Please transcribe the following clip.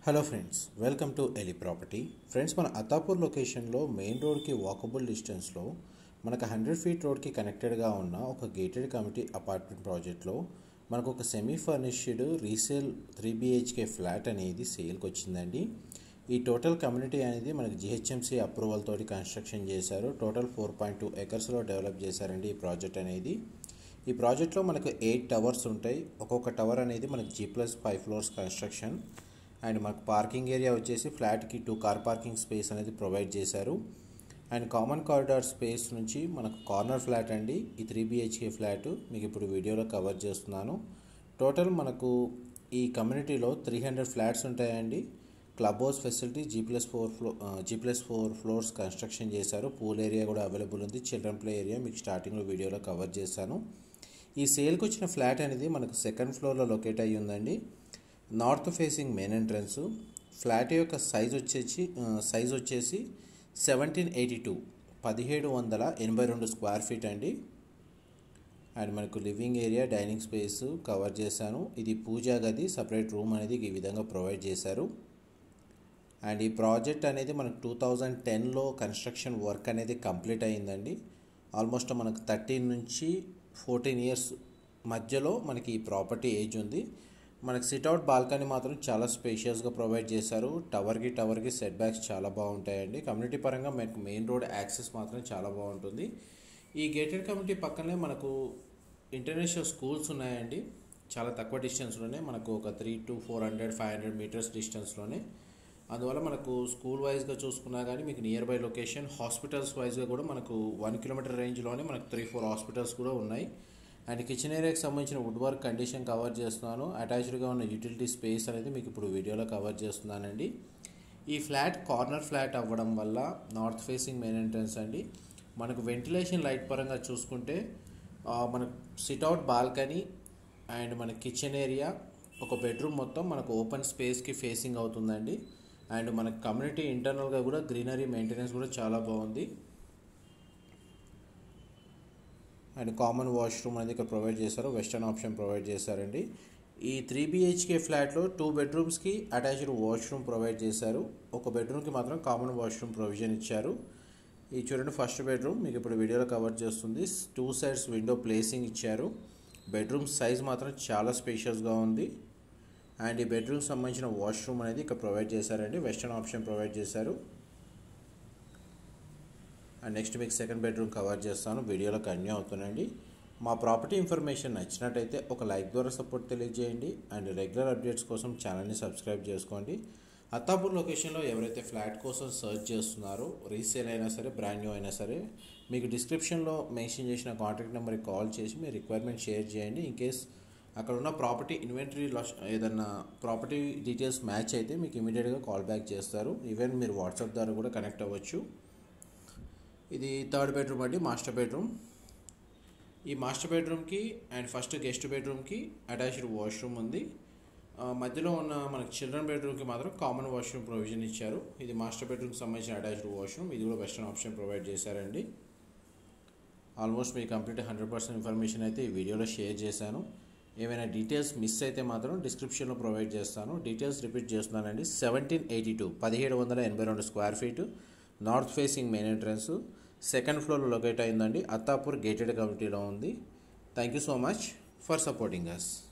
hello friends welcome to Eli property friends మన అత్తాపూర్ లొకేషన్లో main రోడ్కి వాకబుల్ డిస్టెన్స్లో మనకు హండ్రెడ్ ఫీట్ రోడ్కి కనెక్టెడ్గా ఉన్న ఒక గేటెడ్ కమిటీ అపార్ట్మెంట్ ప్రాజెక్ట్లో మనకు ఒక semi furnished resale three BHK flat అనేది సేల్కి వచ్చిందండి ఈ టోటల్ కమ్యూనిటీ అనేది మనకి జిహెచ్ఎంసీ అప్రూవల్ తోటి కన్స్ట్రక్షన్ చేశారు టోటల్ ఫోర్ పాయింట్ టూ ఎకర్స్లో డెవలప్ చేశారండి ఈ ప్రాజెక్ట్ అనేది ఈ ప్రాజెక్ట్లో మనకు ఎయిట్ టవర్స్ ఉంటాయి ఒక్కొక్క టవర్ అనేది మనకి G plus five floors construction and మనకు పార్కింగ్ ఏరియా వచ్చేసి ఫ్లాట్కి టూ కార్ పార్కింగ్ స్పేస్ అనేది ప్రొవైడ్ చేశారు అండ్ కామన్ కారిడార్ స్పేస్ నుంచి మనకు కార్నర్ ఫ్లాట్ అండి ఈ త్రీ బిహెచ్కే ఫ్లాట్ మీకు ఇప్పుడు వీడియోలో కవర్ చేస్తున్నాను టోటల్ మనకు ఈ కమ్యూనిటీలో త్రీ హండ్రెడ్ ఫ్లాట్స్ ఉంటాయండి club house facility G plus four floor G plus four floors construction చేశారు పూల్ ఏరియా కూడా అవైలబుల్ ఉంది చిల్డ్రన్ ప్లే ఏరియా మీకు స్టార్టింగ్లో వీడియోలో కవర్ చేశాను ఈ సేల్కి వచ్చిన ఫ్లాట్ అనేది మనకు సెకండ్ ఫ్లోర్లో లొకేట్ అయ్యి ఉందండి north facing main entrance flat యొక్క సైజ్ వచ్చేసి సైజ్ వచ్చేసి సెవెంటీన్ ఎయిటీ టూ పదిహేడు వందల ఎనభై రెండు స్క్వేర్ ఫీట్ అండి అండ్ మనకు living area dining space cover చేశాను ఇది పూజా గది సపరేట్ రూమ్ అనేది ఈ విధంగా ప్రొవైడ్ చేశారు అండ్ ఈ ప్రాజెక్ట్ అనేది మనకు టూ థౌజండ్ టెన్లో కన్స్ట్రక్షన్ వర్క్ అనేది కంప్లీట్ అయ్యిందండి ఆల్మోస్ట్ మనకు థర్టీన్ నుంచి ఫోర్టీన్ ఇయర్స్ మధ్యలో మనకి ఈ ప్రాపర్టీ ఏజ్ ఉంది మనకి సిట్అవుట్ బాల్కనీ మాత్రం చాలా స్పేషియస్గా ప్రొవైడ్ చేశారు టవర్కి టవర్కి సెట్ బ్యాక్స్ చాలా బాగుంటాయండి కమ్యూనిటీ పరంగా మనకు మెయిన్ రోడ్ యాక్సెస్ మాత్రం చాలా బాగుంటుంది ఈ గేటెడ్ కమ్యూనిటీ పక్కనే మనకు ఇంటర్నేషనల్ స్కూల్స్ ఉన్నాయండి చాలా తక్కువ డిస్టెన్స్లోనే మనకు ఒక three to four hundred five hundred metres డిస్టెన్స్లోనే అందువల్ల మనకు స్కూల్ వైజ్గా చూసుకున్నా కానీ మీకు నియర్ బై లొకేషన్ హాస్పిటల్స్ వైజ్గా కూడా మనకు వన్ కిలోమీటర్ రేంజ్లోనే మనకు త్రీ ఫోర్ హాస్పిటల్స్ కూడా ఉన్నాయి అండ్ కిచెన్ ఏరియాకి సంబంధించిన వుడ్ వర్క్ కండిషన్ కవర్ చేస్తున్నాను అటాచ్డ్గా ఉన్న యూటిలిటీ స్పేస్ అనేది మీకు ఇప్పుడు వీడియోలో కవర్ చేస్తున్నానండి ఈ ఫ్లాట్ కార్నర్ ఫ్లాట్ అవ్వడం వల్ల నార్త్ ఫేసింగ్ మెయిన్ ఎంట్రన్స్ అండి మనకు వెంటిలేషన్ లైట్ పరంగా చూసుకుంటే మనకు సిట్అవుట్ బాల్కనీ అండ్ మన కిచెన్ ఏరియా ఒక బెడ్రూమ్ మొత్తం మనకు ఓపెన్ స్పేస్కి ఫేసింగ్ అవుతుందండి అండ్ మన కమ్యూనిటీ ఇంటర్నల్గా కూడా గ్రీనరీ మెయింటెనెన్స్ కూడా చాలా బాగుంది అండ్ కామన్ వాష్రూమ్ అనేది ఇక్కడ ప్రొవైడ్ చేశారు వెస్టర్న్ ఆప్షన్ ప్రొవైడ్ చేశారండి ఈ త్రీ బిహెచ్కే ఫ్లాట్లో టూ బెడ్రూమ్స్కి అటాచ్డ్ వాష్రూమ్ ప్రొవైడ్ చేశారు ఒక బెడ్రూమ్కి మాత్రం కామన్ వాష్రూమ్ ప్రొవిజన్ ఇచ్చారు ఈ చూడండి ఫస్ట్ బెడ్రూమ్ మీకు ఇప్పుడు వీడియోలో కవర్ చేస్తుంది టూ సైడ్స్ విండో ప్లేసింగ్ ఇచ్చారు బెడ్రూమ్ సైజ్ మాత్రం చాలా స్పేషియస్గా ఉంది అండ్ ఈ బెడ్రూమ్ సంబంధించిన వాష్రూమ్ అనేది ఇక్కడ ప్రొవైడ్ చేశారండి వెస్టర్న్ ఆప్షన్ ప్రొవైడ్ చేశారు అండ్ నెక్స్ట్ మీకు సెకండ్ బెడ్రూమ్ కవర్ చేస్తాను వీడియోలో కంటిన్యూ అవుతుందండి మా ప్రాపర్టీ ఇన్ఫర్మేషన్ నచ్చినట్టయితే ఒక లైక్ ద్వారా సపోర్ట్ తెలియజేయండి అండ్ రెగ్యులర్ అప్డేట్స్ కోసం ఛానల్ని సబ్స్క్రైబ్ చేసుకోండి అత్తాపూర్ లొకేషన్లో ఎవరైతే ఫ్లాట్ కోసం సర్చ్ చేస్తున్నారో రీసేల్ అయినా సరే బ్రాండ్ న్యూ అయినా సరే మీకు డిస్క్రిప్షన్లో మెన్షన్ చేసిన కాంటాక్ట్ నెంబర్కి కాల్ చేసి మీ రిక్వైర్మెంట్ షేర్ చేయండి ఇన్ కేస్ అక్కడ ఉన్న ప్రాపర్టీ ఇన్వెంటరీ లాస్ ఏదన్నా ప్రాపర్టీ డీటెయిల్స్ మ్యాచ్ అయితే మీకు ఇమీడియట్గా కాల్ బ్యాక్ చేస్తారు ఈవెన్ మీరు వాట్సాప్ ద్వారా కూడా కనెక్ట్ అవ్వచ్చు ఇది థర్డ్ బెడ్రూమ్ అండి మాస్టర్ బెడ్రూమ్ ఈ మాస్టర్ బెడ్రూమ్కి అండ్ ఫస్ట్ గెస్ట్ బెడ్రూమ్కి అటాచ్డ్ వాష్రూమ్ ఉంది మధ్యలో ఉన్న మనకి చిల్డ్రన్ బెడ్రూమ్కి మాత్రం కామన్ వాష్రూమ్ ప్రొవిజన్ ఇచ్చారు ఇది మాస్టర్ బెడ్రూమ్కి సంబంధించిన అటాచ్డ్ వాష్రూమ్ ఇది కూడా వెస్టర్న్ ఆప్షన్ ప్రొవైడ్ చేశారండి ఆల్మోస్ట్ మీ కంప్లీట్ హండ్రెడ్ పర్సెంట్ ఇన్ఫర్మేషన్ అయితే ఈ వీడియోలో షేర్ చేశాను ఏమైనా డీటెయిల్స్ మిస్ అయితే మాత్రం డిస్క్రిప్షన్లో ప్రొవైడ్ చేస్తాను డీటెయిల్స్ రిపీట్ చేస్తున్నానండి సెవెంటీన్ ఎయిటీ టూ పదిహేడు వందల ఎనభై రెండు square feet north facing main entrance second ఫ్లోర్లో లొకేట్ అయిందండి అత్తాపూర్ గేటెడ్ కమిటీలో ఉంది thank you so much for supporting us